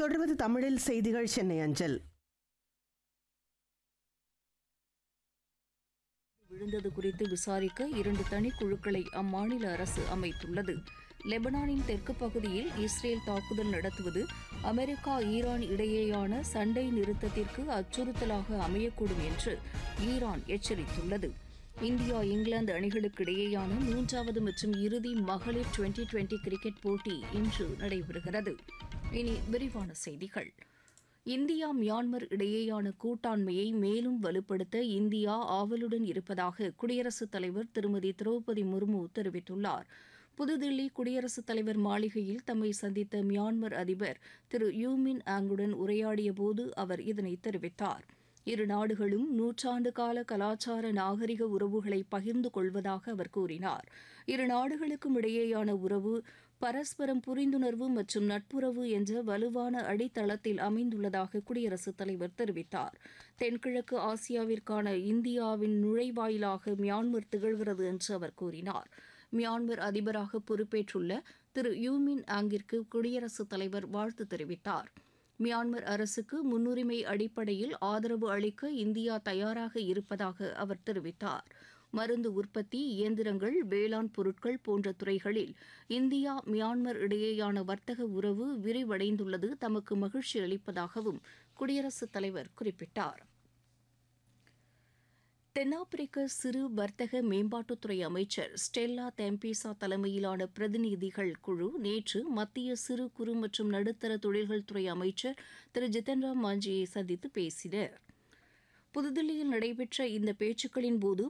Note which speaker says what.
Speaker 1: தொடர்வது தமிழில் செய்திகள் சென்னை அஞ்சல்
Speaker 2: விழுந்தது குறித்து விசாரிக்க இரண்டு தனிக்குழுக்களை அம்மாநில அரசு அமைத்துள்ளது லெபனானின் தெற்கு பகுதியில் இஸ்ரேல் தாக்குதல் நடத்துவது அமெரிக்கா ஈரான் இடையேயான சண்டை நிறுத்தத்திற்கு அச்சுறுத்தலாக அமையக்கூடும் என்று ஈரான் எச்சரித்துள்ளது இந்தியா இங்கிலாந்து அணிகளுக்கு இடையேயான மூன்றாவது மற்றும் இறுதி மகளிர் டுவெண்டி டுவெண்டி கிரிக்கெட் போட்டி இன்று நடைபெறுகிறது இனி விரிவான செய்திகள் இந்தியா மியான்மர் இடையேயான கூட்டாண்மையை மேலும் வலுப்படுத்த இந்தியா ஆவலுடன் இருப்பதாக குடியரசுத் தலைவர் திருமதி திரௌபதி முர்மு தெரிவித்துள்ளார் புதுதில்லி குடியரசுத் தலைவர் மாளிகையில் தம்மை சந்தித்த மியான்மர் அதிபர் திரு யூமின் ஆங்குடன் உரையாடிய போது அவர் இதனை தெரிவித்தார் இரு நாடுகளும் நூற்றாண்டு கால கலாச்சார நாகரிக உறவுகளை பகிர்ந்து கொள்வதாக அவர் கூறினார் இரு நாடுகளுக்கும் இடையேயான உறவு பரஸ்பரம் புரிந்துணர்வு மற்றும் நட்புறவு என்ற வலுவான அடித்தளத்தில் அமைந்துள்ளதாக குடியரசுத் தலைவர் தெரிவித்தார் தென்கிழக்கு ஆசியாவிற்கான இந்தியாவின் நுழைவாயிலாக மியான்மர் திகழ்கிறது என்று அவர் கூறினார் மியான்மர் அதிபராக பொறுப்பேற்றுள்ள திரு யூமின் ஆங்கிற்கு குடியரசுத் தலைவர் வாழ்த்து தெரிவித்தார் மியான்மர் அரசுக்கு முன்னுரிமை அடிப்படையில் ஆதரவு அளிக்க இந்தியா தயாராக இருப்பதாக அவர் தெரிவித்தார் மருந்து உற்பத்தி இயந்திரங்கள் வேளாண் பொருட்கள் போன்ற துறைகளில் இந்தியா மியான்மர் இடையேயான வர்த்தக உறவு விரிவடைந்துள்ளது தமக்கு மகிழ்ச்சி அளிப்பதாகவும் குடியரசுத் தலைவர் குறிப்பிட்டார் தென்னாப்பிரிக்க சிறு வர்த்தக மேம்பாட்டுத்துறை அமைச்சர் ஸ்டெல்லா தெம்பிசா தலைமையிலான பிரதிநிதிகள் குழு நேற்று மத்திய சிறு குறு மற்றும் நடுத்தர தொழில்கள் துறை அமைச்சர் திரு ஜித்தன் ராம் மாஞ்சியை சந்தித்து பேசினர் புதுதில்லியில் நடைபெற்ற இந்த பேச்சுக்களின் போது